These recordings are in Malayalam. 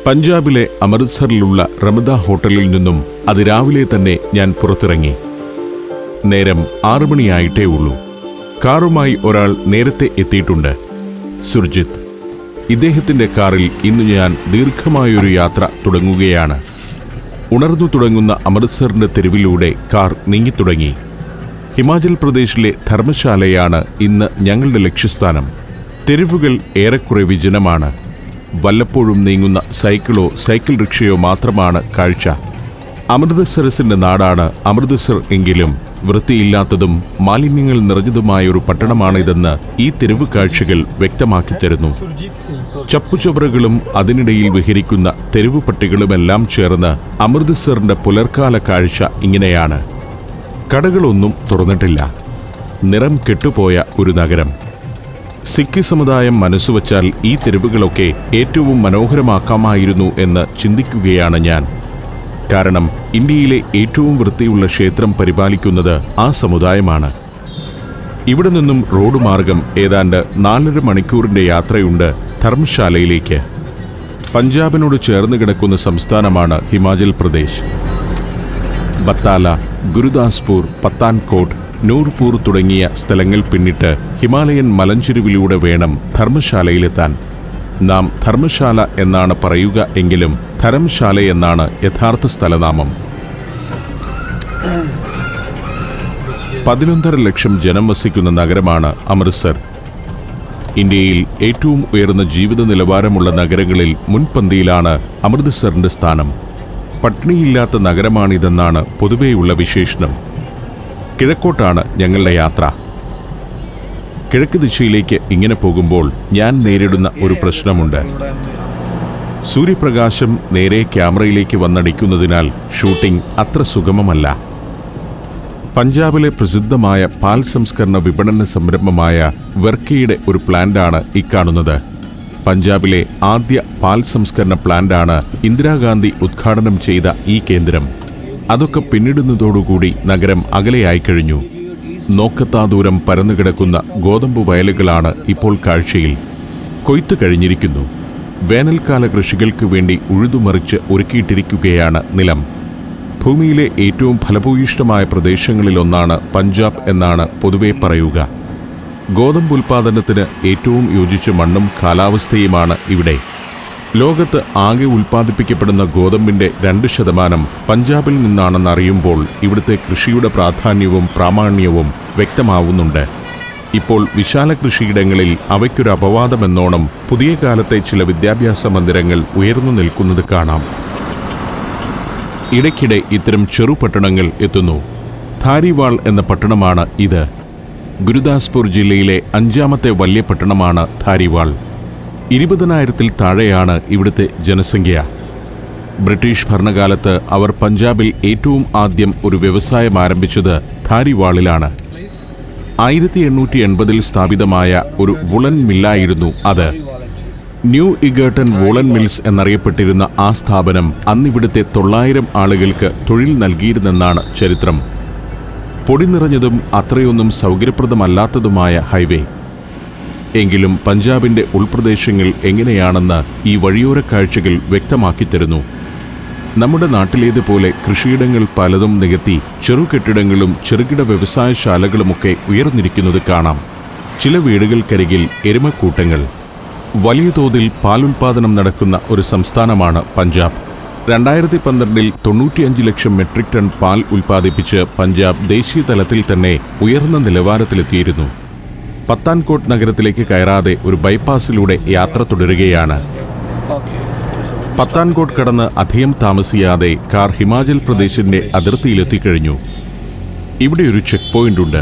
പഞ്ചാബിലെ അമൃത്സറിലുള്ള റമദ ഹോട്ടലിൽ നിന്നും അതിരാവിലെ തന്നെ ഞാൻ പുറത്തിറങ്ങി നേരം ആറു മണിയായിട്ടേ ഉള്ളൂ കാറുമായി ഒരാൾ നേരത്തെ എത്തിയിട്ടുണ്ട് സുർജിത്ത് ഇദ്ദേഹത്തിന്റെ കാറിൽ ഇന്ന് ഞാൻ ദീർഘമായൊരു യാത്ര തുടങ്ങുകയാണ് ഉണർന്നു തുടങ്ങുന്ന അമൃത്സറിന്റെ തെരുവിലൂടെ കാർ നീങ്ങിത്തുടങ്ങി ഹിമാചൽ പ്രദേശിലെ ധർമ്മശാലയാണ് ഇന്ന് ഞങ്ങളുടെ ലക്ഷ്യസ്ഥാനം തെരുവുകൾ ഏറെക്കുറെ വിജനമാണ് വല്ലപ്പോഴും നീങ്ങുന്ന സൈക്കിളോ സൈക്കിൾ റിക്ഷയോ മാത്രമാണ് കാഴ്ച അമൃതസരസിന്റെ നാടാണ് അമൃതസർ എങ്കിലും വൃത്തിയില്ലാത്തതും മാലിന്യങ്ങൾ നിറഞ്ഞതുമായ ഒരു പട്ടണമാണിതെന്ന് ഈ തെരുവ് കാഴ്ചകൾ വ്യക്തമാക്കി തരുന്നു ചപ്പുചവറുകളും അതിനിടയിൽ വിഹരിക്കുന്ന തെരുവ് പട്ടികളുമെല്ലാം ചേർന്ന് അമൃത്സറിന്റെ പുലർക്കാല കാഴ്ച ഇങ്ങനെയാണ് കടകളൊന്നും തുറന്നിട്ടില്ല നിറം കെട്ടുപോയ ഒരു നഗരം സിഖ് സമുദായം മനസ്സുവച്ചാൽ ഈ തെരുവുകളൊക്കെ ഏറ്റവും മനോഹരമാക്കാമായിരുന്നു എന്ന് ചിന്തിക്കുകയാണ് ഞാൻ കാരണം ഇന്ത്യയിലെ ഏറ്റവും വൃത്തിയുള്ള ക്ഷേത്രം പരിപാലിക്കുന്നത് ആ സമുദായമാണ് ഇവിടെ നിന്നും റോഡ് മാർഗം ഏതാണ്ട് നാലര മണിക്കൂറിന്റെ യാത്രയുണ്ട് ധർമ്മശാലയിലേക്ക് പഞ്ചാബിനോട് ചേർന്ന് കിടക്കുന്ന സംസ്ഥാനമാണ് ഹിമാചൽ പ്രദേശ് ബത്താല ഗുരുദാസ്പൂർ പത്താൻകോട്ട് നൂർപൂർ തുടങ്ങിയ സ്ഥലങ്ങൾ പിന്നിട്ട് ഹിമാലയൻ മലഞ്ചെരുവിലൂടെ വേണം ധർമ്മശാലയിലെത്താൻ നാം ധർമ്മശാല എന്നാണ് പറയുക എങ്കിലും ധരംശാല എന്നാണ് യഥാർത്ഥ സ്ഥലനാമം പതിനൊന്നര ലക്ഷം ജനം വസിക്കുന്ന നഗരമാണ് അമൃത്സർ ഇന്ത്യയിൽ ഏറ്റവും ഉയർന്ന ജീവിത നിലവാരമുള്ള നഗരങ്ങളിൽ മുൻപന്തിയിലാണ് അമൃത്സറിന്റെ സ്ഥാനം പട്ടിണിയില്ലാത്ത നഗരമാണിതെന്നാണ് പൊതുവെയുള്ള വിശേഷണം കിഴക്കോട്ടാണ് ഞങ്ങളുടെ യാത്ര കിഴക്ക് ദിശയിലേക്ക് ഇങ്ങനെ പോകുമ്പോൾ ഞാൻ നേരിടുന്ന ഒരു പ്രശ്നമുണ്ട് സൂര്യപ്രകാശം നേരെ ക്യാമറയിലേക്ക് വന്നടിക്കുന്നതിനാൽ ഷൂട്ടിംഗ് അത്ര സുഗമമല്ല പഞ്ചാബിലെ പ്രസിദ്ധമായ പാൽ സംസ്കരണ വിപണന സംരംഭമായ വെർക്കയുടെ ഒരു പ്ലാന്റാണ് ഇക്കാണുന്നത് പഞ്ചാബിലെ ആദ്യ പാൽ സംസ്കരണ പ്ലാന്റാണ് ഇന്ദിരാഗാന്ധി ഉദ്ഘാടനം ചെയ്ത ഈ കേന്ദ്രം അതൊക്കെ പിന്നിടുന്നതോടുകൂടി നഗരം അകലെയായി കഴിഞ്ഞു നോക്കത്താ ദൂരം പരന്നുകിടക്കുന്ന ഗോതമ്പ് വയലുകളാണ് ഇപ്പോൾ കാഴ്ചയിൽ കൊയ്ത്ത് കഴിഞ്ഞിരിക്കുന്നു വേനൽക്കാല കൃഷികൾക്ക് വേണ്ടി ഉഴുതുമറിച്ച് ഒരുക്കിയിട്ടിരിക്കുകയാണ് നിലം ഭൂമിയിലെ ഏറ്റവും ഫലഭൂയിഷ്ഠമായ പ്രദേശങ്ങളിലൊന്നാണ് പഞ്ചാബ് എന്നാണ് പൊതുവെ പറയുക ഗോതമ്പ് ഉൽപാദനത്തിന് ഏറ്റവും യോജിച്ച മണ്ണും കാലാവസ്ഥയുമാണ് ഇവിടെ ലോകത്ത് ആകെ ഉൽപ്പാദിപ്പിക്കപ്പെടുന്ന ഗോതമ്പിന്റെ രണ്ട് ശതമാനം പഞ്ചാബിൽ നിന്നാണെന്നറിയുമ്പോൾ ഇവിടുത്തെ കൃഷിയുടെ പ്രാധാന്യവും പ്രാമാണ്യവും വ്യക്തമാവുന്നുണ്ട് ഇപ്പോൾ വിശാല കൃഷിയിടങ്ങളിൽ അവയ്ക്കൊരു അപവാദമെന്നോണം പുതിയ കാലത്തെ ചില വിദ്യാഭ്യാസ മന്ദിരങ്ങൾ ഉയർന്നു നിൽക്കുന്നത് കാണാം ഇടയ്ക്കിടെ ഇത്തരം ചെറുപട്ടണങ്ങൾ എത്തുന്നു ധാരിവാൾ എന്ന പട്ടണമാണ് ഇത് ഗുരുദാസ്പൂർ ജില്ലയിലെ അഞ്ചാമത്തെ വലിയ പട്ടണമാണ് ധാരിവാൾ ഇരുപതിനായിരത്തിൽ താഴെയാണ് ഇവിടുത്തെ ജനസംഖ്യ ബ്രിട്ടീഷ് ഭരണകാലത്ത് അവർ പഞ്ചാബിൽ ഏറ്റവും ആദ്യം ഒരു വ്യവസായം ആരംഭിച്ചത് ധാരിവാളിലാണ് ആയിരത്തി എണ്ണൂറ്റി എൺപതിൽ സ്ഥാപിതമായ ഒരു വുളൻ മില്ലായിരുന്നു അത് ന്യൂ ഇഗേട്ടൺ വോളൻ മിൽസ് എന്നറിയപ്പെട്ടിരുന്ന ആ സ്ഥാപനം അന്നിവിടുത്തെ തൊള്ളായിരം ആളുകൾക്ക് തൊഴിൽ നൽകിയിരുന്നെന്നാണ് ചരിത്രം പൊടി നിറഞ്ഞതും അത്രയൊന്നും സൗകര്യപ്രദമല്ലാത്തതുമായ ഹൈവേ എങ്കിലും പഞ്ചാബിന്റെ ഉൾപ്രദേശങ്ങൾ എങ്ങനെയാണെന്ന് ഈ വഴിയോര കാഴ്ചകൾ വ്യക്തമാക്കി തരുന്നു നമ്മുടെ നാട്ടിലേതുപോലെ കൃഷിയിടങ്ങൾ പലതും നികത്തി ചെറുകെട്ടിടങ്ങളും ചെറുകിട വ്യവസായശാലകളുമൊക്കെ ഉയർന്നിരിക്കുന്നത് കാണാം ചില വീടുകൾക്കരികിൽ എരുമക്കൂട്ടങ്ങൾ വലിയ തോതിൽ പാലുൽപാദനം നടക്കുന്ന ഒരു സംസ്ഥാനമാണ് പഞ്ചാബ് രണ്ടായിരത്തി പന്ത്രണ്ടിൽ തൊണ്ണൂറ്റിയഞ്ച് ലക്ഷം മെട്രിക് ടൺ പാൽ ഉൽപ്പാദിപ്പിച്ച് പഞ്ചാബ് ദേശീയ തലത്തിൽ തന്നെ ഉയർന്ന നിലവാരത്തിലെത്തിയിരുന്നു പത്താൻകോട്ട് നഗരത്തിലേക്ക് കയറാതെ ഒരു ബൈപ്പാസിലൂടെ യാത്ര തുടരുകയാണ് പത്താൻകോട്ട് കടന്ന് അധികം താമസിയാതെ കാർ ഹിമാചൽ പ്രദേശിന്റെ അതിർത്തിയിലെത്തിക്കഴിഞ്ഞു ഇവിടെ ഒരു ചെക്ക് പോയിന്റ് ഉണ്ട്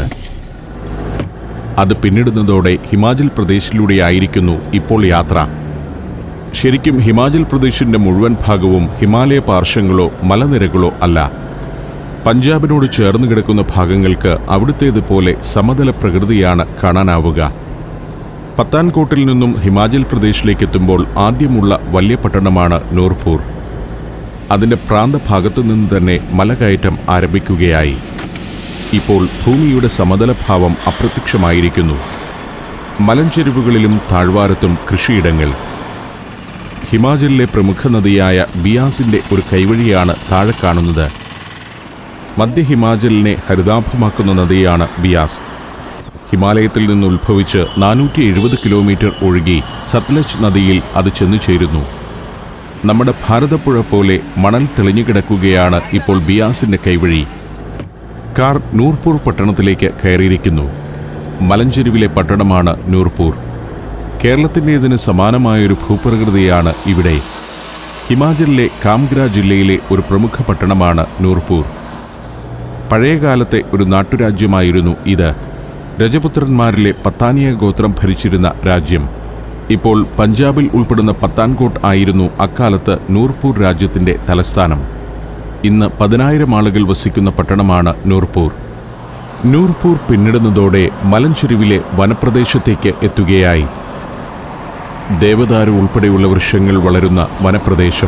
അത് പിന്നിടുന്നതോടെ ഹിമാചൽ പ്രദേശിലൂടെയായിരിക്കുന്നു ഇപ്പോൾ യാത്ര ശരിക്കും ഹിമാചൽ പ്രദേശിന്റെ മുഴുവൻ ഭാഗവും ഹിമാലയ പാർശ്വങ്ങളോ മലനിരകളോ അല്ല പഞ്ചാബിനോട് ചേർന്ന് കിടക്കുന്ന ഭാഗങ്ങൾക്ക് അവിടുത്തേതുപോലെ സമതല പ്രകൃതിയാണ് കാണാനാവുക പത്താൻകോട്ടിൽ നിന്നും ഹിമാചൽ പ്രദേശിലേക്ക് എത്തുമ്പോൾ ആദ്യമുള്ള വലിയ പട്ടണമാണ് നൂർപൂർ അതിൻ്റെ പ്രാന്തഭാഗത്തു നിന്ന് തന്നെ മലകയറ്റം ആരംഭിക്കുകയായി ഇപ്പോൾ ഭൂമിയുടെ സമതലഭാവം അപ്രത്യക്ഷമായിരിക്കുന്നു മലഞ്ചെരുവുകളിലും താഴ്വാരത്തും കൃഷിയിടങ്ങൾ ഹിമാചലിലെ പ്രമുഖ നദിയായ ബിയാസിന്റെ ഒരു കൈവഴിയാണ് താഴെ കാണുന്നത് മധ്യ ഹിമാചലിനെ ഹരിതാഭമാക്കുന്ന നദിയാണ് ബിയാസ് ഹിമാലയത്തിൽ നിന്ന് ഉത്ഭവിച്ച് നാനൂറ്റി എഴുപത് കിലോമീറ്റർ ഒഴുകി സത്ലജ് നദിയിൽ അത് ചെന്നു ചേരുന്നു നമ്മുടെ ഭാരതപ്പുഴ പോലെ മണൽ തെളിഞ്ഞു കിടക്കുകയാണ് ഇപ്പോൾ ബിയാസിന്റെ കൈവഴി കാർ നൂർപൂർ പട്ടണത്തിലേക്ക് കയറിയിരിക്കുന്നു മലഞ്ചെരുവിലെ പട്ടണമാണ് നൂർപൂർ കേരളത്തിൻ്റേതിന് സമാനമായൊരു ഭൂപ്രകൃതിയാണ് ഇവിടെ ഹിമാചലിലെ കാംഗ്ര ജില്ലയിലെ ഒരു പ്രമുഖ പട്ടണമാണ് നൂർപൂർ പഴയകാലത്തെ ഒരു നാട്ടുരാജ്യമായിരുന്നു ഇത് രജപുത്രന്മാരിലെ പത്താനിയ ഗോത്രം ഭരിച്ചിരുന്ന രാജ്യം ഇപ്പോൾ പഞ്ചാബിൽ ഉൾപ്പെടുന്ന പത്താൻകോട്ട് ആയിരുന്നു അക്കാലത്ത് നൂർപൂർ രാജ്യത്തിന്റെ തലസ്ഥാനം ഇന്ന് പതിനായിരം ആളുകൾ വസിക്കുന്ന പട്ടണമാണ് നൂർപൂർ നൂർപൂർ പിന്നിടുന്നതോടെ മലഞ്ചെരുവിലെ വനപ്രദേശത്തേക്ക് എത്തുകയായി ദേവദാരു ഉൾപ്പെടെയുള്ള വൃക്ഷങ്ങൾ വളരുന്ന വനപ്രദേശം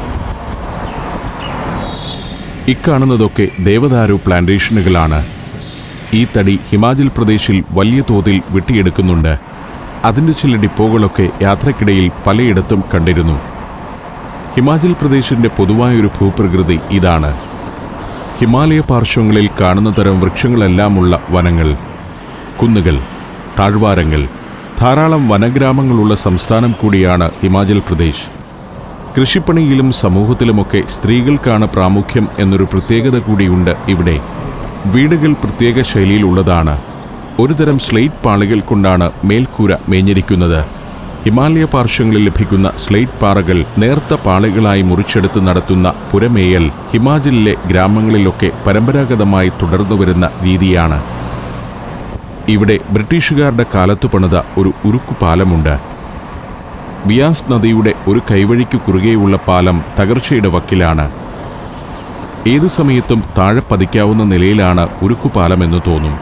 ഇക്കാണുന്നതൊക്കെ ദേവദാരു പ്ലാന്റേഷനുകളാണ് ഈ തടി ഹിമാചൽ പ്രദേശിൽ വലിയ തോതിൽ വെട്ടിയെടുക്കുന്നുണ്ട് അതിൻ്റെ ചില ഡിപ്പോകളൊക്കെ യാത്രക്കിടയിൽ പലയിടത്തും കണ്ടിരുന്നു ഹിമാചൽ പ്രദേശിൻ്റെ പൊതുവായൊരു ഭൂപ്രകൃതി ഇതാണ് ഹിമാലയ പാർശ്വങ്ങളിൽ കാണുന്ന തരം വൃക്ഷങ്ങളെല്ലാമുള്ള വനങ്ങൾ കുന്നുകൾ താഴ്വാരങ്ങൾ ധാരാളം വനഗ്രാമങ്ങളുള്ള സംസ്ഥാനം കൂടിയാണ് ഹിമാചൽ പ്രദേശ് കൃഷിപ്പണിയിലും സമൂഹത്തിലുമൊക്കെ സ്ത്രീകൾക്കാണ് പ്രാമുഖ്യം എന്നൊരു പ്രത്യേകത കൂടിയുണ്ട് ഇവിടെ വീടുകൾ പ്രത്യേക ശൈലിയിലുള്ളതാണ് ഒരുതരം സ്ലേറ്റ് പാളികൾ കൊണ്ടാണ് മേൽക്കൂര മേഞ്ഞിരിക്കുന്നത് ഹിമാലയ പാർശ്വങ്ങളിൽ ലഭിക്കുന്ന സ്ലേറ്റ് പാറകൾ നേർത്ത പാളികളായി മുറിച്ചെടുത്ത് നടത്തുന്ന പുരമേയൽ ഹിമാചലിലെ ഗ്രാമങ്ങളിലൊക്കെ പരമ്പരാഗതമായി തുടർന്നുവരുന്ന രീതിയാണ് ഇവിടെ ബ്രിട്ടീഷുകാരുടെ കാലത്തു പണിത ഒരു ഉരുക്കു പാലമുണ്ട് ബിയാസ് നദിയുടെ ഒരു കൈവഴിക്കു കുറുകെയുള്ള പാലം തകർച്ചയുടെ വക്കിലാണ് ഏതു സമയത്തും താഴെ പതിക്കാവുന്ന നിലയിലാണ് ഉരുക്കുപാലമെന്ന് തോന്നും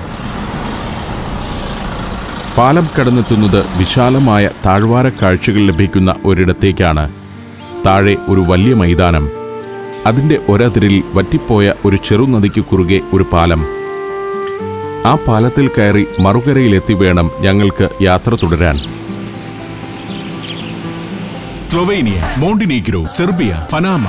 പാലം കടന്നെത്തുന്നത് വിശാലമായ താഴ്വാര കാഴ്ചകൾ ലഭിക്കുന്ന ഒരിടത്തേക്കാണ് താഴെ ഒരു വലിയ മൈതാനം അതിൻ്റെ ഒരതിരിൽ വറ്റിപ്പോയ ഒരു ചെറുനദിക്ക് കുറുകെ ഒരു പാലം ആ പാലത്തിൽ കയറി മറുകരയിലെത്തി വേണം ഞങ്ങൾക്ക് യാത്ര തുടരാൻ Slovenia Montenegro Serbia Panama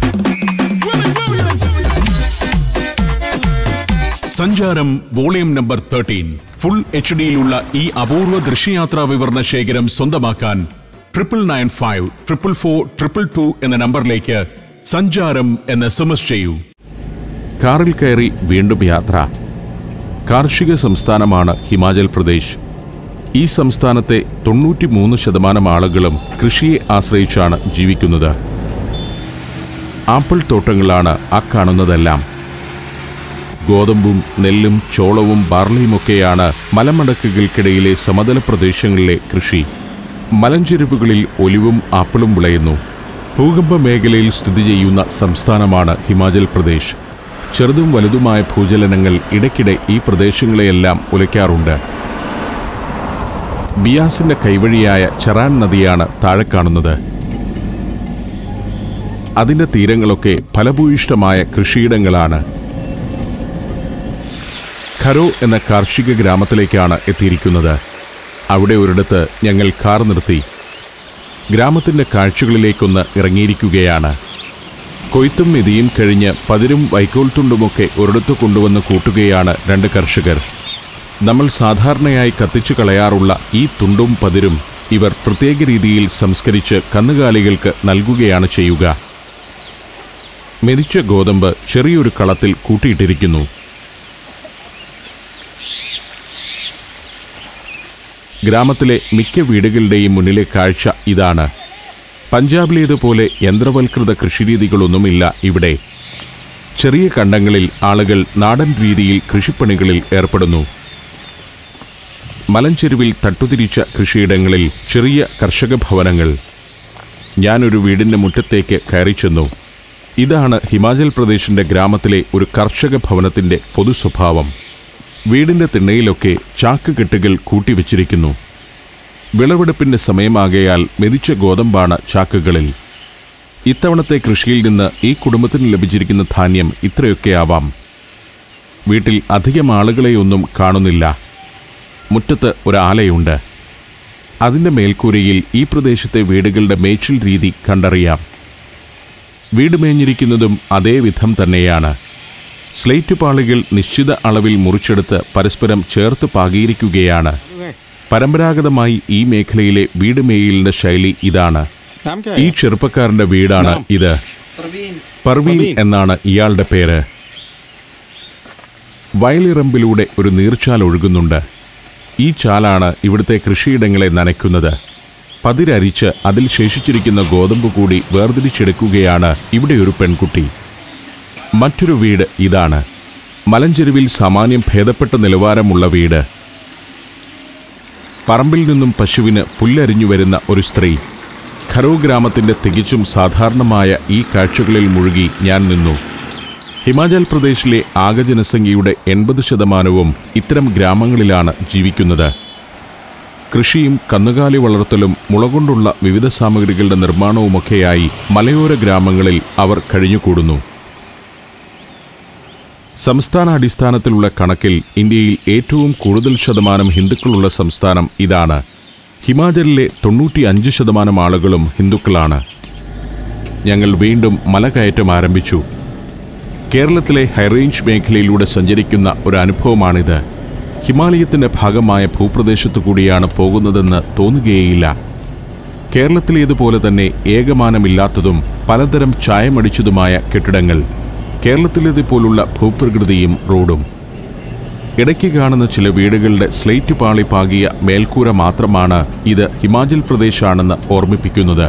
Sancharam volume number thirteen full H ഡിയിലുള്ള ഈ അപൂർവ ദൃശ്യയാത്രാ വിവരണ ശേഖരം സ്വന്തമാക്കാൻ triple nine five triple four triple two എന്ന നമ്പറിലേക്ക് സഞ്ചാരം എന്ന് എസ് എം എസ് ചെയ്യൂ കാറിൽ കയറി വീണ്ടും യാത്ര കാർഷിക സംസ്ഥാനമാണ് ഹിമാചൽ പ്രദേശ് ഈ സംസ്ഥാനത്തെ തൊണ്ണൂറ്റിമൂന്ന് ശതമാനം ആളുകളും കൃഷിയെ ആശ്രയിച്ചാണ് ജീവിക്കുന്നത് ആപ്പിൾ തോട്ടങ്ങളാണ് ആ കാണുന്നതെല്ലാം ഗോതമ്പും നെല്ലും ചോളവും ബാർലിയുമൊക്കെയാണ് മലമടക്കുകൾക്കിടയിലെ സമതല പ്രദേശങ്ങളിലെ കൃഷി മലഞ്ചെരുവുകളിൽ ഒലിവും ആപ്പിളും വിളയുന്നു ഭൂകമ്പ മേഖലയിൽ സ്ഥിതി ചെയ്യുന്ന സംസ്ഥാനമാണ് ഹിമാചൽ പ്രദേശ് ചെറുതും വലുതുമായ ഭൂചലനങ്ങൾ ഇടയ്ക്കിടെ ഈ പ്രദേശങ്ങളെയെല്ലാം ഉലയ്ക്കാറുണ്ട് ബിയാസിന്റെ കൈവഴിയായ ചെറാൻ നദിയാണ് താഴെ കാണുന്നത് അതിന്റെ തീരങ്ങളൊക്കെ ഫലഭൂയിഷ്ടമായ കൃഷിയിടങ്ങളാണ് ഖരോ എന്ന കാർഷിക ഗ്രാമത്തിലേക്കാണ് എത്തിയിരിക്കുന്നത് അവിടെ ഒരിടത്ത് ഞങ്ങൾ കാർ നിർത്തി ഗ്രാമത്തിന്റെ കാഴ്ചകളിലേക്കൊന്ന് ഇറങ്ങിയിരിക്കുകയാണ് കൊയ്ത്തും മെതിയും കഴിഞ്ഞ് പതിരും വൈക്കോൽ തുണ്ടുമൊക്കെ ഒരിടത്ത് കൊണ്ടുവന്ന് കൂട്ടുകയാണ് രണ്ട് കർഷകർ നമ്മൾ സാധാരണയായി കത്തിച്ചു കളയാറുള്ള ഈ തുണ്ടും പതിരും ഇവർ പ്രത്യേക രീതിയിൽ സംസ്കരിച്ച് കന്നുകാലികൾക്ക് നൽകുകയാണ് ചെയ്യുക മെതിച്ച ഗോതമ്പ് ചെറിയൊരു കളത്തിൽ കൂട്ടിയിട്ടിരിക്കുന്നു ഗ്രാമത്തിലെ മിക്ക വീടുകളുടെയും മുന്നിലെ കാഴ്ച ഇതാണ് പഞ്ചാബിലേതുപോലെ യന്ത്രവൽകൃത കൃഷിരീതികളൊന്നുമില്ല ഇവിടെ ചെറിയ കണ്ടങ്ങളിൽ ആളുകൾ നാടൻ രീതിയിൽ കൃഷിപ്പണികളിൽ ഏർപ്പെടുന്നു മലഞ്ചെരുവിൽ തട്ടുതിരിച്ച കൃഷിയിടങ്ങളിൽ ചെറിയ കർഷക ഭവനങ്ങൾ ഞാനൊരു വീടിൻ്റെ മുറ്റത്തേക്ക് കയറി ചെന്നു ഇതാണ് ഹിമാചൽ പ്രദേശിന്റെ ഗ്രാമത്തിലെ ഒരു കർഷക ഭവനത്തിന്റെ പൊതു സ്വഭാവം വീടിന്റെ തിണ്ണയിലൊക്കെ ചാക്ക് കെട്ടുകൾ കൂട്ടിവെച്ചിരിക്കുന്നു വിളവെടുപ്പിന്റെ സമയമാകയാൽ മെതിച്ച ഗോതമ്പാണ് ചാക്കുകളിൽ ഇത്തവണത്തെ കൃഷിയിൽ നിന്ന് ഈ കുടുംബത്തിന് ലഭിച്ചിരിക്കുന്ന ധാന്യം ഇത്രയൊക്കെ ആവാം വീട്ടിൽ അധികം ആളുകളെയൊന്നും കാണുന്നില്ല മുറ്റത്ത് ഒരാലയുണ്ട് അതിൻ്റെ മേൽക്കൂരയിൽ ഈ പ്രദേശത്തെ വീടുകളുടെ മേച്ചിൽ രീതി കണ്ടറിയാം വീട് മേഞ്ഞിരിക്കുന്നതും അതേ വിധം തന്നെയാണ് സ്ലേറ്റ് പാളികൾ നിശ്ചിത അളവിൽ മുറിച്ചെടുത്ത് പരസ്പരം ചേർത്ത് പാകിയിരിക്കുകയാണ് പരമ്പരാഗതമായി ഈ മേഖലയിലെ വീട് മേയലിന്റെ ശൈലി ഇതാണ് नाम क्या ഈ है ചെറുപ്പക്കാരന്റെ വീടാണ് ഇത് പർവീൻ എന്നാണ് ഇയാളുടെ പേര് വയലിറമ്പിലൂടെ ഒരു നീർച്ചാൽ ഒഴുകുന്നുണ്ട് ഈ ചാലാണ് ഇവിടുത്തെ കൃഷിയിടങ്ങളെ നനയ്ക്കുന്നത് പതിരരിച്ച് അതിൽ ശേഷിച്ചിരിക്കുന്ന ഗോതമ്പ് കൂടി വേർതിരിച്ചെടുക്കുകയാണ് ഇവിടെ ഒരു പെൺകുട്ടി മറ്റൊരു വീട് ഇതാണ് മലഞ്ചെരുവിൽ സാമാന്യം ഭേദപ്പെട്ട നിലവാരമുള്ള വീട് പറമ്പിൽ നിന്നും പശുവിന് പുല്ലരിഞ്ഞു വരുന്ന ഒരു സ്ത്രീ ഖരോ ഗ്രാമത്തിന്റെ തികച്ചും സാധാരണമായ ഈ കാഴ്ചകളിൽ മുഴുകി ഞാൻ നിന്നു ഹിമാചൽ പ്രദേശിലെ ആകെ ജനസംഖ്യയുടെ എൺപത് ശതമാനവും ഇത്തരം ഗ്രാമങ്ങളിലാണ് ജീവിക്കുന്നത് കൃഷിയും കന്നുകാലി വളർത്തലും മുളകൊണ്ടുള്ള വിവിധ സാമഗ്രികളുടെ നിർമ്മാണവുമൊക്കെയായി മലയോര ഗ്രാമങ്ങളിൽ അവർ കഴിഞ്ഞുകൂടുന്നു സംസ്ഥാന അടിസ്ഥാനത്തിലുള്ള കണക്കിൽ ഇന്ത്യയിൽ ഏറ്റവും കൂടുതൽ ശതമാനം ഹിന്ദുക്കളുള്ള സംസ്ഥാനം ഇതാണ് ഹിമാചലിലെ തൊണ്ണൂറ്റി അഞ്ച് ശതമാനം ആളുകളും ഹിന്ദുക്കളാണ് ഞങ്ങൾ വീണ്ടും മലകയറ്റം ആരംഭിച്ചു കേരളത്തിലെ ഹൈറേഞ്ച് മേഖലയിലൂടെ സഞ്ചരിക്കുന്ന ഒരു അനുഭവമാണിത് ഹിമാലയത്തിന്റെ ഭാഗമായ ഭൂപ്രദേശത്തു കൂടിയാണ് പോകുന്നതെന്ന് തോന്നുകയേയില്ല കേരളത്തിലേതുപോലെ തന്നെ ഏകമാനമില്ലാത്തതും പലതരം ചായമടിച്ചതുമായ കെട്ടിടങ്ങൾ കേരളത്തിലേതുപോലുള്ള ഭൂപ്രകൃതിയും റോഡും ഇടയ്ക്ക് കാണുന്ന ചില വീടുകളുടെ സ്ലേറ്റ് പാളി പാകിയ മേൽക്കൂര മാത്രമാണ് ഇത് ഹിമാചൽ പ്രദേശാണെന്ന് ഓർമ്മിപ്പിക്കുന്നത്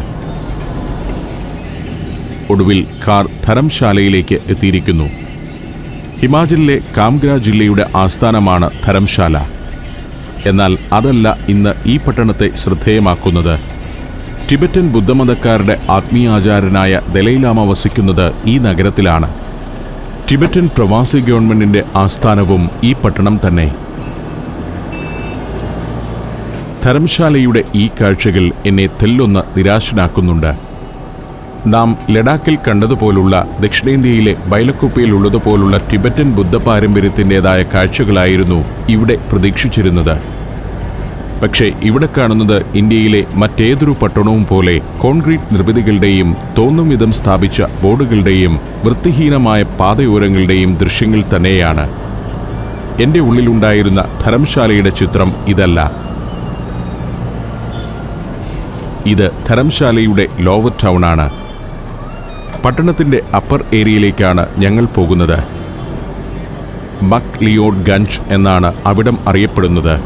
ഒടുവിൽ കാർ ധരംശാലയിലേക്ക് എത്തിയിരിക്കുന്നു ഹിമാചലിലെ കാംഗ്ര ജില്ലയുടെ ആസ്ഥാനമാണ് ധരംശാല എന്നാൽ അതല്ല ഇന്ന് ഈ പട്ടണത്തെ ശ്രദ്ധേയമാക്കുന്നത് ടിബറ്റൻ ബുദ്ധമതക്കാരുടെ ആത്മീയാചാരനായ ദലൈലാമ വസിക്കുന്നത് ഈ നഗരത്തിലാണ് ടിബറ്റൻ പ്രവാസി ഗവൺമെന്റിന്റെ ആസ്ഥാനവും ഈ പട്ടണം തന്നെ ധരംശാലയുടെ ഈ കാഴ്ചകൾ എന്നെ തെല്ലൊന്ന് നിരാശനാക്കുന്നുണ്ട് നാം ലഡാക്കിൽ കണ്ടതുപോലുള്ള ദക്ഷിണേന്ത്യയിലെ ബൈലക്കുപ്പയിലുള്ളതുപോലുള്ള ടിബറ്റൻ ബുദ്ധ പാരമ്പര്യത്തിൻ്റെതായ കാഴ്ചകളായിരുന്നു ഇവിടെ പ്രതീക്ഷിച്ചിരുന്നത് പക്ഷേ ഇവിടെ കാണുന്നത് ഇന്ത്യയിലെ മറ്റേതൊരു പട്ടണവും പോലെ കോൺക്രീറ്റ് നിർമ്മിതികളുടെയും തോന്നും വിധം സ്ഥാപിച്ച ബോർഡുകളുടെയും വൃത്തിഹീനമായ പാതയോരങ്ങളുടെയും ദൃശ്യങ്ങൾ തന്നെയാണ് എൻ്റെ ഉള്ളിലുണ്ടായിരുന്ന ധരംശാലയുടെ ചിത്രം ഇതല്ല ഇത് ധരംശാലയുടെ ലോവർ ടൗണാണ് പട്ടണത്തിന്റെ അപ്പർ ഏരിയയിലേക്കാണ് ഞങ്ങൾ പോകുന്നത് മക് ലിയോഡ് ഗഞ്ച് എന്നാണ് അവിടം അറിയപ്പെടുന്നത്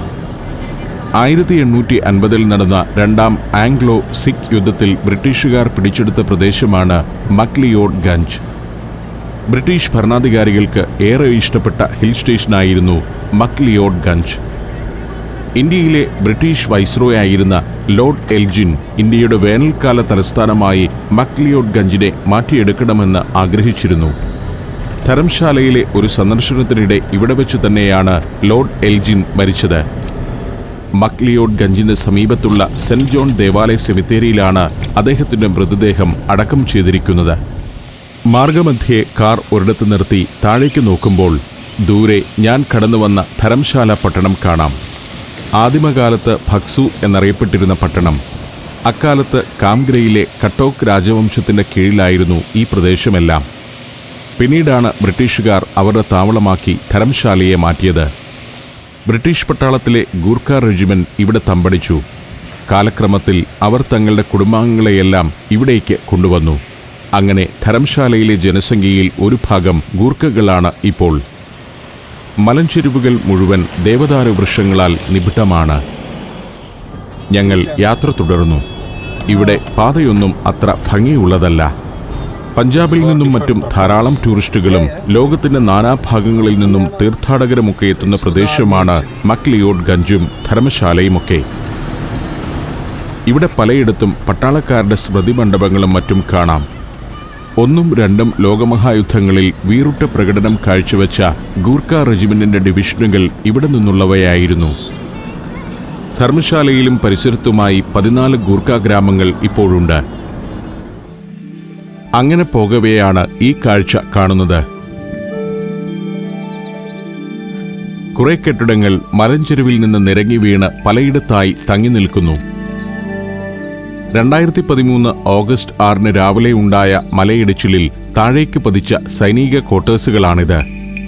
ആയിരത്തി എണ്ണൂറ്റി അൻപതിൽ നടന്ന രണ്ടാം ആംഗ്ലോ സിഖ് യുദ്ധത്തിൽ ബ്രിട്ടീഷുകാർ പിടിച്ചെടുത്ത പ്രദേശമാണ് മക്ലിയോഡ് ഗഞ്ച് ബ്രിട്ടീഷ് ഭരണാധികാരികൾക്ക് ഏറെ ഇഷ്ടപ്പെട്ട ഹിൽ സ്റ്റേഷനായിരുന്നു മക്ലിയോഡ് ഗഞ്ച് ഇന്ത്യയിലെ ബ്രിട്ടീഷ് വൈസ്രോയ് ആയിരുന്ന ലോർഡ് എൽജിൻ ഇന്ത്യയുടെ വേനൽക്കാല തലസ്ഥാനമായി മക്ലിയോഡ് ഗഞ്ചിനെ മാറ്റിയെടുക്കണമെന്ന് ആഗ്രഹിച്ചിരുന്നു ധരംശാലയിലെ ഒരു സന്ദർശനത്തിനിടെ ഇവിടെ വെച്ച് തന്നെയാണ് ലോർഡ് എൽജിൻ മരിച്ചത് മക്ലിയോഡ് ഗഞ്ചിന് സമീപത്തുള്ള സെന്റ് ജോൺ ദേവാലയ സെമിത്തേരിയിലാണ് അദ്ദേഹത്തിന്റെ മൃതദേഹം അടക്കം ചെയ്തിരിക്കുന്നത് മാർഗമധ്യേ കാർ ഒരിടത്ത് നിർത്തി താഴേക്ക് നോക്കുമ്പോൾ ദൂരെ ഞാൻ കടന്നുവന്ന ധരംശാല പട്ടണം കാണാം ആദിമകാലത്ത് ഭക്സു എന്നറിയപ്പെട്ടിരുന്ന പട്ടണം അക്കാലത്ത് കാംഗ്രയിലെ കട്ടോക്ക് രാജവംശത്തിന്റെ കീഴിലായിരുന്നു ഈ പ്രദേശമെല്ലാം പിന്നീടാണ് ബ്രിട്ടീഷുകാർ അവരുടെ താവളമാക്കി ധരംശാലയെ മാറ്റിയത് ബ്രിട്ടീഷ് പട്ടാളത്തിലെ ഗൂർഖ റെജിമെന്റ് ഇവിടെ തമ്പടിച്ചു കാലക്രമത്തിൽ അവർ തങ്ങളുടെ കുടുംബാംഗങ്ങളെയെല്ലാം ഇവിടേക്ക് കൊണ്ടുവന്നു അങ്ങനെ ധരംശാലയിലെ ജനസംഖ്യയിൽ ഒരു ഭാഗം ഗൂർഖകളാണ് ഇപ്പോൾ മലഞ്ചെരുവുകൾ മുഴുവൻ ദേവദാരു വൃക്ഷങ്ങളാൽ നിബിഡമാണ് ഞങ്ങൾ യാത്ര തുടർന്നു ഇവിടെ പാതയൊന്നും അത്ര ഭംഗിയുള്ളതല്ല പഞ്ചാബിൽ നിന്നും മറ്റും ധാരാളം ടൂറിസ്റ്റുകളും ലോകത്തിന്റെ നാനാഭാഗങ്ങളിൽ നിന്നും തീർത്ഥാടകരുമൊക്കെ എത്തുന്ന പ്രദേശമാണ് മക്ലിയോഡ് ഗഞ്ചും ധർമ്മശാലയുമൊക്കെ ഇവിടെ പലയിടത്തും പട്ടാളക്കാരുടെ സ്മൃതി മണ്ഡപങ്ങളും മറ്റും കാണാം ഒന്നും രണ്ടും ലോകമഹായുദ്ധങ്ങളിൽ വീറുട്ട പ്രകടനം കാഴ്ചവെച്ച ഗൂർഖ റെജിമെന്റിന്റെ ഡിവിഷനുകൾ ഇവിടെ നിന്നുള്ളവയായിരുന്നു ധർമ്മശാലയിലും പരിസരത്തുമായി പതിനാല് ഗൂർഖ ഗ്രാമങ്ങൾ ഇപ്പോഴുണ്ട് അങ്ങനെ പോകവെയാണ് ഈ കാഴ്ച കാണുന്നത് കുറെ കെട്ടിടങ്ങൾ മലഞ്ചെരുവിൽ നിന്ന് നിരങ്ങി വീണ് പലയിടത്തായി തങ്ങി നിൽക്കുന്നു രണ്ടായിരത്തി പതിമൂന്ന് ഓഗസ്റ്റ് ആറിന് രാവിലെ ഉണ്ടായ മലയിടിച്ചിലിൽ താഴേക്ക് പതിച്ച സൈനിക ക്വാർട്ടേഴ്സുകളാണിത്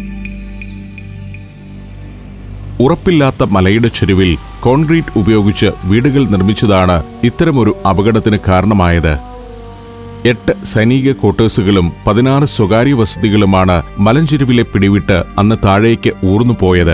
ഉറപ്പില്ലാത്ത മലയുടെ ചെരുവിൽ കോൺക്രീറ്റ് ഉപയോഗിച്ച് വീടുകൾ നിർമ്മിച്ചതാണ് ഇത്തരമൊരു അപകടത്തിന് കാരണമായത് എട്ട് സൈനിക ക്വാർട്ടേഴ്സുകളും പതിനാറ് സ്വകാര്യ വസതികളുമാണ് മലഞ്ചെരുവിലെ പിടിവിട്ട് അന്ന് താഴേക്ക് ഊർന്നുപോയത്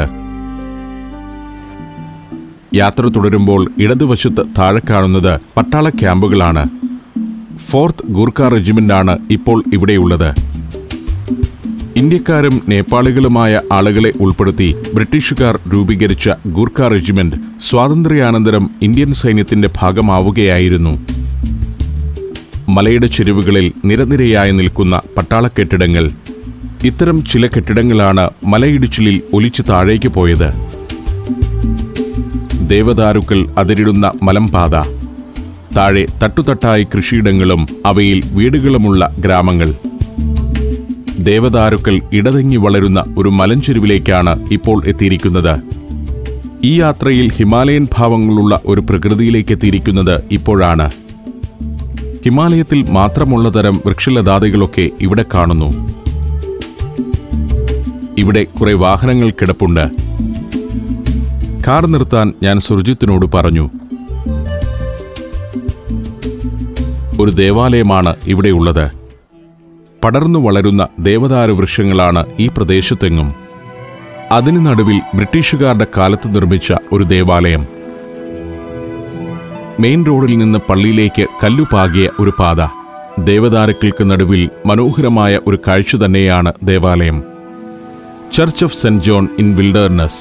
യാത്ര തുടരുമ്പോൾ ഇടതുവശത്ത് താഴെ കാണുന്നത് പട്ടാള ക്യാമ്പുകളാണ് ഫോർത്ത് ഗൂർഖ റെജിമെന്റാണ് ഇപ്പോൾ ഇവിടെയുള്ളത് ഇന്ത്യക്കാരും നേപ്പാളികളുമായ ആളുകളെ ഉൾപ്പെടുത്തി ബ്രിട്ടീഷുകാർ രൂപീകരിച്ച ഗൂർഖ റെജിമെന്റ് സ്വാതന്ത്ര്യാനന്തരം ഇന്ത്യൻ സൈന്യത്തിന്റെ ഭാഗമാവുകയായിരുന്നു മലയുടെ ചെരുവുകളിൽ നിരനിരയായി നിൽക്കുന്ന പട്ടാള കെട്ടിടങ്ങൾ ഇത്തരം ചില കെട്ടിടങ്ങളാണ് മലയിടിച്ചിലിൽ ഒലിച്ചു താഴേക്ക് പോയത് ദേവദാരുക്കൾ അതിരിടുന്ന മലമ്പാത താഴെ തട്ടുതട്ടായി കൃഷിയിടങ്ങളും അവയിൽ വീടുകളുമുള്ള ഗ്രാമങ്ങൾ ദേവദാരുക്കൾ ഇടതെങ്ങി വളരുന്ന ഒരു മലഞ്ചെരുവിലേക്കാണ് ഇപ്പോൾ എത്തിയിരിക്കുന്നത് ഈ യാത്രയിൽ ഹിമാലയൻ ഭാവങ്ങളുള്ള ഒരു പ്രകൃതിയിലേക്ക് എത്തിയിരിക്കുന്നത് ഇപ്പോഴാണ് ഹിമാലയത്തിൽ മാത്രമുള്ള തരം വൃക്ഷലതാദികളൊക്കെ ഇവിടെ കാണുന്നു ഇവിടെ കുറെ വാഹനങ്ങൾ കിടപ്പുണ്ട് കാർ നിർത്താൻ ഞാൻ സുർജിത്തിനോട് പറഞ്ഞു ഒരു ദേവാലയമാണ് ഇവിടെയുള്ളത് പടർന്നു വളരുന്ന ദേവദാരു വൃക്ഷങ്ങളാണ് ഈ പ്രദേശത്തെങ്ങും അതിനു നടുവിൽ ബ്രിട്ടീഷുകാരുടെ കാലത്ത് നിർമ്മിച്ച ഒരു ദേവാലയം മെയിൻ റോഡിൽ നിന്ന് പള്ളിയിലേക്ക് കല്ലുപാകിയ ഒരു പാത ദേവദാരുക്കൾക്ക് നടുവിൽ മനോഹരമായ ഒരു കാഴ്ച തന്നെയാണ് ദേവാലയം church of saint John in wilderness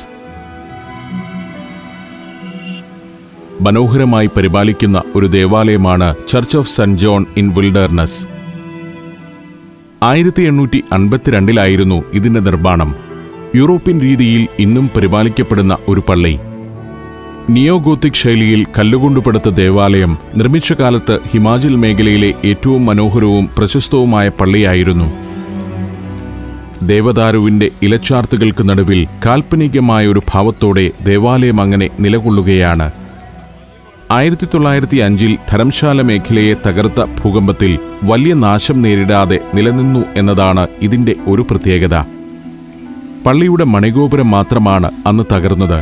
മനോഹരമായി പരിപാലിക്കുന്ന ഒരു ദേവാലയമാണ് church of saint John in wilderness ആയിരത്തി എണ്ണൂറ്റി അൻപത്തിരണ്ടിലായിരുന്നു ഇതിന്റെ നിർമ്മാണം യൂറോപ്യൻ രീതിയിൽ ഇന്നും പരിപാലിക്കപ്പെടുന്ന ഒരു പള്ളി നിയോഗോത്തിക് ശൈലിയിൽ കല്ലുകൊണ്ട് പടുത്ത ദേവാലയം നിർമ്മിച്ച കാലത്ത് ഹിമാചൽ മേഖലയിലെ ഏറ്റവും മനോഹരവും പ്രശസ്തവുമായ പള്ളിയായിരുന്നു ദേവദാരുവിന്റെ ഇലച്ചാർത്തുകൾക്ക് നടുവിൽ കാൽപ്പനികമായ ഒരു ഭാവത്തോടെ ദേവാലയം അങ്ങനെ നിലകൊള്ളുകയാണ് ആയിരത്തി തൊള്ളായിരത്തി അഞ്ചിൽ ധരംശാല മേഖലയെ തകർത്ത ഭൂകമ്പത്തിൽ വലിയ നാശം നേരിടാതെ നിലനിന്നു എന്നതാണ് ഇതിന്റെ ഒരു പ്രത്യേകത പള്ളിയുടെ മണിഗോപുരം മാത്രമാണ് അന്ന് തകർന്നത്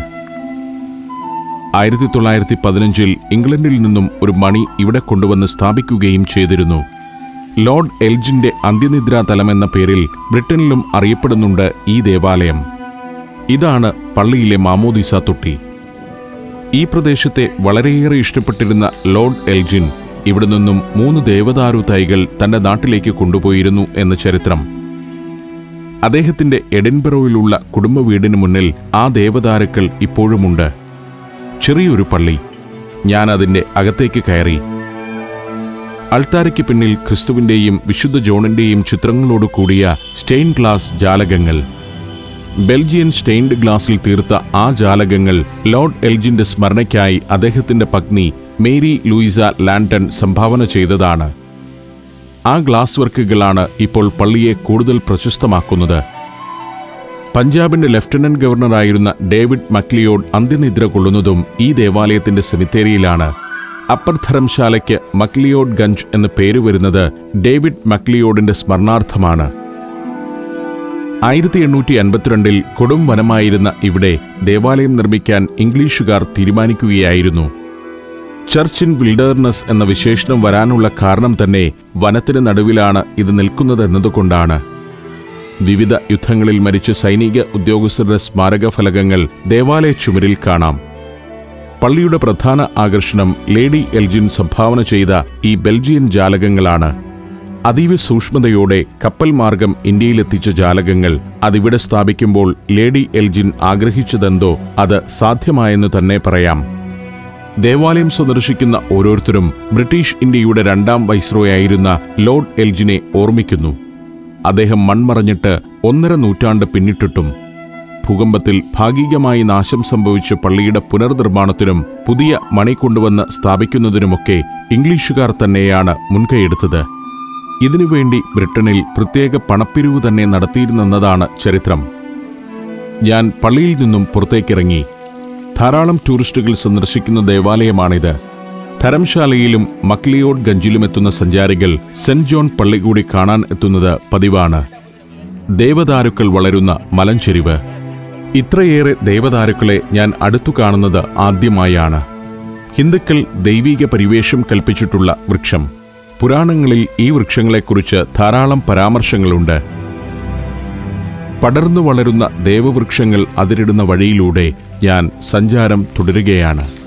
ആയിരത്തി തൊള്ളായിരത്തി പതിനഞ്ചിൽ ഇംഗ്ലണ്ടിൽ നിന്നും ഒരു മണി ഇവിടെ കൊണ്ടുവന്ന് സ്ഥാപിക്കുകയും ചെയ്തിരുന്നു ലോർഡ് എൽജിന്റെ അന്ത്യനിദ്രാ തലം എന്ന പേരിൽ ബ്രിട്ടനിലും അറിയപ്പെടുന്നുണ്ട് ഈ ദേവാലയം ഇതാണ് പള്ളിയിലെ മാമോദിസ തൊട്ടി ഈ പ്രദേശത്തെ വളരെയേറെ ഇഷ്ടപ്പെട്ടിരുന്ന ലോർഡ് എൽജിൻ ഇവിടെ നിന്നും മൂന്ന് ദേവദാരു തൈകൾ തന്റെ നാട്ടിലേക്ക് കൊണ്ടുപോയിരുന്നു എന്ന ചരിത്രം അദ്ദേഹത്തിന്റെ എഡിൻബറോയിലുള്ള കുടുംബ വീടിന് മുന്നിൽ ആ ദേവദാരുക്കൾ ഇപ്പോഴുമുണ്ട് ചെറിയൊരു പള്ളി ഞാൻ അതിന്റെ അകത്തേക്ക് കയറി അൾത്താരയ്ക്ക് പിന്നിൽ ക്രിസ്തുവിന്റെയും വിശുദ്ധ ജോണിന്റെയും ചിത്രങ്ങളോട് കൂടിയ സ്റ്റെയിൻ ഗ്ലാസ് ജാലകങ്ങൾ ബെൽജിയൻ സ്റ്റെയിൻഡ് ഗ്ലാസിൽ തീർത്ത ആ ജാലകങ്ങൾ ലോർഡ് എൽജിന്റെ സ്മരണയ്ക്കായി അദ്ദേഹത്തിന്റെ പത്നി മേരി ലൂയിസ ലാൻഡൺ സംഭാവന ചെയ്തതാണ് ആ ഗ്ലാസ് വർക്കുകളാണ് ഇപ്പോൾ പള്ളിയെ കൂടുതൽ പ്രശസ്തമാക്കുന്നത് പഞ്ചാബിന്റെ ലഫ്റ്റനന്റ് ഗവർണറായിരുന്ന ഡേവിഡ് മക്ലിയോഡ് അന്ത്യനിദ്ര കൊള്ളുന്നതും ഈ ദേവാലയത്തിന്റെ സെമിത്തേരിയിലാണ് അപ്പർ ധരംശാലയ്ക്ക് മക്ലിയോഡ് ഗഞ്ച് എന്ന് പേര് വരുന്നത് ഡേവിഡ് മക്ലിയോഡിന്റെ സ്മരണാർത്ഥമാണ് ആയിരത്തി എണ്ണൂറ്റി അൻപത്തിരണ്ടിൽ കൊടും വനമായിരുന്ന ഇവിടെ ദേവാലയം നിർമ്മിക്കാൻ ഇംഗ്ലീഷുകാർ തീരുമാനിക്കുകയായിരുന്നു ചർച്ച് ഇൻ വിൽഡർനെസ് എന്ന വിശേഷണം വരാനുള്ള കാരണം തന്നെ വനത്തിന് നടുവിലാണ് ഇത് നിൽക്കുന്നതെന്നതുകൊണ്ടാണ് വിവിധ യുദ്ധങ്ങളിൽ മരിച്ച സൈനിക ഉദ്യോഗസ്ഥരുടെ സ്മാരക ഫലകങ്ങൾ ദേവാലയ ചുമരിൽ കാണാം പള്ളിയുടെ പ്രധാന ആകർഷണം ലേഡി എൽജിൻ സംഭാവന ചെയ്ത ഈ ബെൽജിയൻ ജാലകങ്ങളാണ് അതീവ സൂക്ഷ്മതയോടെ കപ്പൽ മാർഗം ഇന്ത്യയിലെത്തിച്ച ജാലകങ്ങൾ അതിവിടെ സ്ഥാപിക്കുമ്പോൾ ലേഡി എൽജിൻ ആഗ്രഹിച്ചതെന്തോ അത് സാധ്യമായെന്ന് തന്നെ പറയാം ദേവാലയം സന്ദർശിക്കുന്ന ഓരോരുത്തരും ബ്രിട്ടീഷ് ഇന്ത്യയുടെ രണ്ടാം വൈസ്രോയായിരുന്ന ലോർഡ് എൽജിനെ ഓർമ്മിക്കുന്നു അദ്ദേഹം മൺമറഞ്ഞിട്ട് ഒന്നര നൂറ്റാണ്ട് പിന്നിട്ടിട്ടും ഭൂകമ്പത്തിൽ ഭാഗികമായി നാശം സംഭവിച്ച പള്ളിയുടെ പുനർനിർമ്മാണത്തിനും പുതിയ മണി കൊണ്ടുവന്ന് സ്ഥാപിക്കുന്നതിനുമൊക്കെ ഇംഗ്ലീഷുകാർ തന്നെയാണ് മുൻകൈയെടുത്തത് ഇതിനുവേണ്ടി ബ്രിട്ടനിൽ പ്രത്യേക പണപ്പിരിവ് തന്നെ നടത്തിയിരുന്നെന്നതാണ് ചരിത്രം ഞാൻ പള്ളിയിൽ നിന്നും പുറത്തേക്കിറങ്ങി ധാരാളം ടൂറിസ്റ്റുകൾ സന്ദർശിക്കുന്ന ദേവാലയമാണിത് ധരംശാലയിലും മക്ലിയോഡ് ഗഞ്ചിലും എത്തുന്ന സഞ്ചാരികൾ സെന്റ് ജോൺ പള്ളി കൂടി കാണാൻ എത്തുന്നത് പതിവാണ് ദേവദാരുക്കൾ വളരുന്ന മലഞ്ചെരിവ് ഇത്രയേറെ ദേവദാരുക്കളെ ഞാൻ അടുത്തു കാണുന്നത് ആദ്യമായാണ് ഹിന്ദുക്കൾ ദൈവീക പരിവേഷം കൽപ്പിച്ചിട്ടുള്ള വൃക്ഷം പുരാണങ്ങളിൽ ഈ വൃക്ഷങ്ങളെക്കുറിച്ച് ധാരാളം പരാമർശങ്ങളുണ്ട് പടർന്നു വളരുന്ന ദേവവൃക്ഷങ്ങൾ അതിരിടുന്ന വഴിയിലൂടെ ഞാൻ സഞ്ചാരം തുടരുകയാണ്